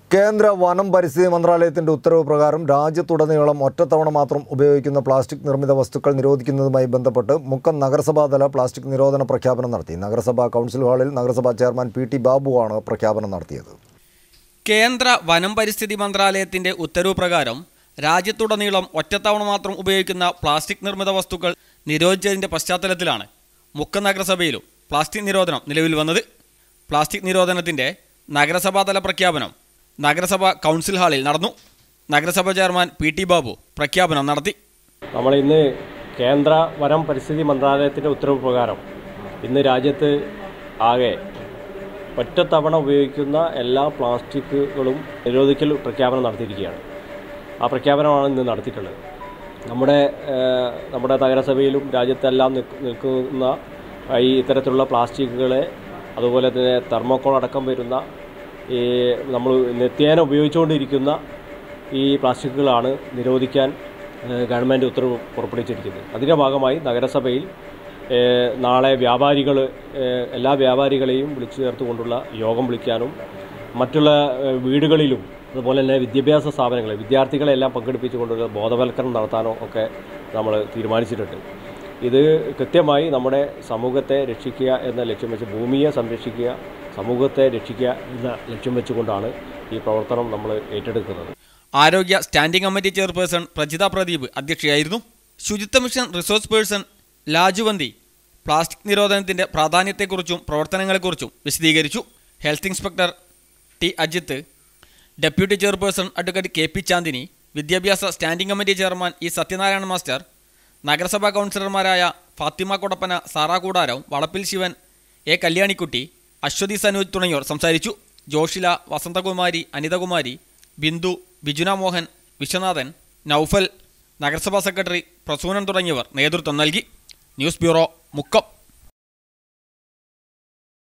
കേന്ദ്ര വനം പരിസ്ഥിതി മന്ത്രാലയത്തിന്റെ ഉത്തരവ് പ്രകാരം രാജ്യത്തുടനീളം ഒറ്റത്തവണ മാത്രം ഉപയോഗിക്കുന്ന പ്ലാസ്റ്റിക് നിർമ്മിത വസ്തുക്കൾ നിരോധിക്കുന്നതുമായി ബന്ധപ്പെട്ട് മുക്കം നഗരസഭാതല പ്ലാസ്റ്റിക് നിരോധന പ്രഖ്യാപനം നടത്തി നഗരസഭാ കൗൺസിൽ ഹാളിൽ നഗരസഭാ ചെയർമാൻ പി ടി ബാബുവാണ് പ്രഖ്യാപനം നടത്തിയത് കേന്ദ്ര വനം പരിസ്ഥിതി മന്ത്രാലയത്തിന്റെ ഉത്തരവ് പ്രകാരം രാജ്യത്തുടനീളം ഒറ്റത്തവണ മാത്രം ഉപയോഗിക്കുന്ന പ്ലാസ്റ്റിക് നിർമ്മിത വസ്തുക്കൾ നിരോധിച്ചതിന്റെ പശ്ചാത്തലത്തിലാണ് മുക്കം നഗരസഭയിലും പ്ലാസ്റ്റിക് നിരോധനം നിലവിൽ വന്നത് പ്ലാസ്റ്റിക് നിരോധനത്തിന്റെ നഗരസഭാതല പ്രഖ്യാപനം നഗരസഭ കൗൺസിൽ ഹാളിൽ നടന്നു നഗരസഭ ചെയർമാൻ പി ടി ബാബു പ്രഖ്യാപനം നടത്തി നമ്മൾ ഇന്ന് കേന്ദ്ര വനം പരിസ്ഥിതി മന്ത്രാലയത്തിൻ്റെ ഉത്തരവ് പ്രകാരം ഇന്ന് രാജ്യത്ത് ആകെ ഒറ്റത്തവണ ഉപയോഗിക്കുന്ന എല്ലാ പ്ലാസ്റ്റിക്കുകളും നിരോധിക്കൽ പ്രഖ്യാപനം നടത്തിയിരിക്കുകയാണ് ആ പ്രഖ്യാപനമാണ് ഇന്ന് നടത്തിയിട്ടുള്ളത് നമ്മുടെ ഏഹ്, നമ്മുടെ നഗരസഭയിലും രാജ്യത്തെല്ലാം നിൽക്ക് നിൽക്കുന്ന ഈ ഇത്തരത്തിലുള്ള പ്ലാസ്റ്റിക്കുകളെ അതുപോലെ തന്നെ തെർമോക്കോൾ അടക്കം വരുന്ന ഈ നമ്മൾ നിത്യേന ഉപയോഗിച്ചുകൊണ്ടിരിക്കുന്ന ഈ പ്ലാസ്റ്റിക്കുകളാണ് നിരോധിക്കാൻ ഏഹ്, ഗവൺമെൻറ് ഉത്തരവ് പുറപ്പെടുവിച്ചിരിക്കുന്നത് അതിൻ്റെ ഭാഗമായി നഗരസഭയിൽ ഏഹ്, നാളെ വ്യാപാരികൾ ഏഹ്, എല്ലാ വ്യാപാരികളെയും വിളിച്ചു ചേർത്തുകൊണ്ടുള്ള യോഗം വിളിക്കാനും മറ്റുള്ള ഏഹ്, വീടുകളിലും അതുപോലെ തന്നെ വിദ്യാഭ്യാസ സ്ഥാപനങ്ങൾ വിദ്യാർത്ഥികളെല്ലാം പങ്കെടുപ്പിച്ചുകൊണ്ടുള്ള ബോധവൽക്കരണം നടത്താനോ ഒക്കെ നമ്മൾ തീരുമാനിച്ചിട്ടുണ്ട് ഇത് കൃത്യമായി നമ്മുടെ സമൂഹത്തെ രക്ഷിക്കുക എന്ന ലക്ഷ്യം വെച്ച് ഭൂമിയെ സംരക്ഷിക്കുക സമൂഹത്തെ രക്ഷിക്കുക എന്ന ലക്ഷ്യം വെച്ചുകൊണ്ടാണ് ഈ പ്രവർത്തനം നമ്മൾ ഏറ്റെടുക്കുന്നത് ആരോഗ്യ standing committee chairperson Prajitha Pradeep അധ്യക്ഷയായിരുന്നു ശുചിത്വ mission resource person Lajuvanthi plastic നിരോധനത്തിന്റെ പ്രാധാന്യത്തെക്കുറിച്ചും പ്രവർത്തനങ്ങളെക്കുറിച്ചും വിശദീകരിച്ചു health inspector T Ajith deputy chairperson advocate K P Chandini വിദ്യാഭ്യാസ standing committee chairman E Sathyanarayana master നഗരസഭാ കൗൺസിലർമാരായ ഫാത്തിമ കൊടപ്പന സാറാ കൂടാരം വളപ്പിൽ ശിവൻ എ കല്യാണിക്കുട്ടി അശ്വതി സനൂജ് തുടങ്ങിയവർ സംസാരിച്ചു ജോഷില വസന്തകുമാരി അനിതകുമാരി ബിന്ദു ബിജുന മോഹൻ വിശ്വനാഥൻ നൌഫൽ നഗരസഭാ സെക്രട്ടറി പ്രസൂനൻ തുടങ്ങിയവർ നേതൃത്വം നൽകി ന്യൂസ് ബ്യൂറോ മുക്കം